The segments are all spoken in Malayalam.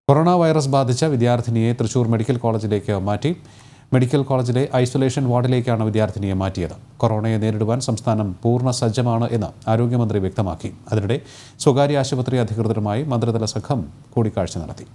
കൊറോണ വൈറസ് ബാധിച്ച വിദ്യാർത്ഥിനിയെ തൃശൂർ മെഡിക്കൽ കോളേജിലേക്ക് മാറ്റി മെഡിക്കൽ കോളേജിലെ ഐസൊലേഷൻ വാർഡിലേക്കാണ് വിദ്യാർത്ഥിനിയെ മാറ്റിയത് കൊറോണയെ നേരിടുവാൻ സംസ്ഥാനം പൂർണ്ണ സജ്ജമാണ് എന്ന് ആരോഗ്യമന്ത്രി വ്യക്തമാക്കി അതിനിടെ സ്വകാര്യ ആശുപത്രി അധികൃതരുമായി മന്ത്രിതല സംഘം കൂടിക്കാഴ്ച നടത്തി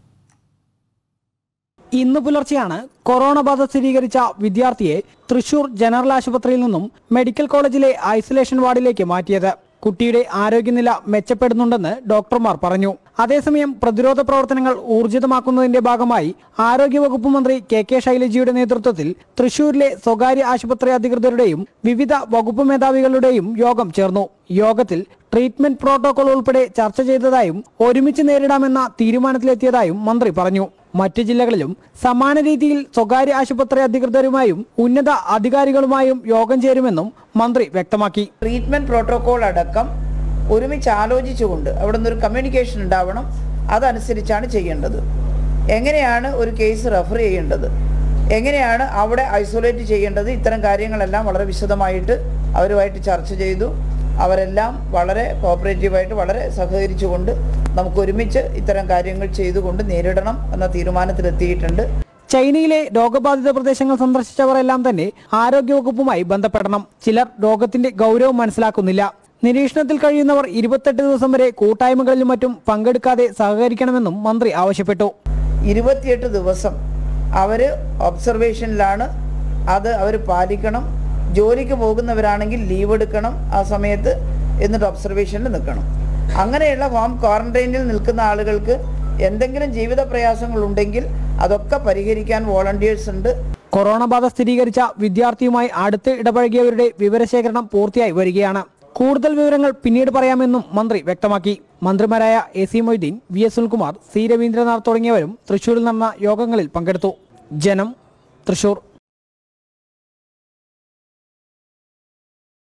ഇന്ന് പുലർച്ചെയാണ് കൊറോണ ബാധ സ്ഥിരീകരിച്ച വിദ്യാർത്ഥിയെ തൃശൂർ ജനറൽ ആശുപത്രിയിൽ നിന്നും മെഡിക്കൽ കോളേജിലെ ഐസൊലേഷൻ വാർഡിലേക്ക് മാറ്റിയത് കുട്ടിയുടെ ആരോഗ്യനില മെച്ചപ്പെടുന്നുണ്ടെന്ന് ഡോക്ടർമാർ പറഞ്ഞു അതേസമയം പ്രതിരോധ പ്രവർത്തനങ്ങൾ ഊർജിതമാക്കുന്നതിന്റെ ഭാഗമായി ആരോഗ്യവകുപ്പ് മന്ത്രി കെ കെ ശൈലജയുടെ നേതൃത്വത്തിൽ തൃശൂരിലെ സ്വകാര്യ ആശുപത്രി അധികൃതരുടെയും വിവിധ വകുപ്പ് മേധാവികളുടെയും യോഗം ചേർന്നു യോഗത്തിൽ ട്രീറ്റ്മെന്റ് പ്രോട്ടോകോൾ ഉൾപ്പെടെ ചർച്ച ചെയ്തതായും ഒരുമിച്ച് നേരിടാമെന്ന തീരുമാനത്തിലെത്തിയതായും മന്ത്രി പറഞ്ഞു മറ്റു ജില്ലകളിലും സമാന രീതിയിൽ സ്വകാര്യ ആശുപത്രി അധികൃതരുമായും ഉന്നത അധികാരികളുമായും യോഗം ചേരുമെന്നും മന്ത്രി വ്യക്തമാക്കി ട്രീറ്റ്മെന്റ് പ്രോട്ടോകോൾ അടക്കം ഒരുമിച്ച് ആലോചിച്ചുകൊണ്ട് അവിടെ നിന്നൊരു കമ്മ്യൂണിക്കേഷൻ ഉണ്ടാവണം അതനുസരിച്ചാണ് ചെയ്യേണ്ടത് എങ്ങനെയാണ് ഒരു കേസ് റെഫർ ചെയ്യേണ്ടത് എങ്ങനെയാണ് അവിടെ ഐസൊലേറ്റ് ചെയ്യേണ്ടത് ഇത്തരം കാര്യങ്ങളെല്ലാം വളരെ വിശദമായിട്ട് അവരുമായിട്ട് ചർച്ച ചെയ്തു അവരെല്ലാം വളരെ കോപ്പറേറ്റീവായിട്ട് വളരെ സഹകരിച്ചുകൊണ്ട് നമുക്ക് ഒരുമിച്ച് ഇത്തരം കാര്യങ്ങൾ ചെയ്തുകൊണ്ട് നേരിടണം എന്ന തീരുമാനത്തിലെത്തിയിട്ടുണ്ട് ചൈനയിലെ രോഗബാധിത പ്രദേശങ്ങൾ സന്ദർശിച്ചവരെല്ലാം തന്നെ ആരോഗ്യവകുപ്പുമായി ബന്ധപ്പെടണം ചിലർ രോഗത്തിന്റെ ഗൗരവം മനസ്സിലാക്കുന്നില്ല നിരീക്ഷണത്തിൽ കഴിയുന്നവർ ഇരുപത്തെട്ട് ദിവസം വരെ കൂട്ടായ്മകളിലും മറ്റും പങ്കെടുക്കാതെ സഹകരിക്കണമെന്നും മന്ത്രി ആവശ്യപ്പെട്ടു ഇരുപത്തിയെട്ട് ദിവസം അവർ ഒബ്സർവേഷനിലാണ് അത് അവർ പാലിക്കണം ജോലിക്ക് പോകുന്നവരാണെങ്കിൽ ലീവ് എടുക്കണം ആ സമയത്ത് എന്നിട്ട് ഒബ്സർവേഷനിൽ നിൽക്കണം അങ്ങനെയുള്ള ഹോം ക്വാറന്റൈനിൽ നിൽക്കുന്ന ആളുകൾക്ക് എന്തെങ്കിലും ജീവിത പ്രയാസങ്ങൾ ഉണ്ടെങ്കിൽ അതൊക്കെ പരിഹരിക്കാൻ വോളണ്ടിയേഴ്സ് ഉണ്ട് കൊറോണ ബാധ സ്ഥിരീകരിച്ച വിദ്യാർത്ഥിയുമായി അടുത്ത് ഇടപഴകിയവരുടെ വിവരശേഖരണം പൂർത്തിയായി വരികയാണ് കൂടുതൽ വിവരങ്ങൾ പിന്നീട് പറയാമെന്നും മന്ത്രി വ്യക്തമാക്കി മന്ത്രിമാരായ A C Moideen V S Sunilkumar C Raveendranath തുടങ്ങിയവരും തൃശൂരിൽ നടന്ന യോഗങ്ങളിൽ പങ്കെടുത്തു ജനം തൃശൂർ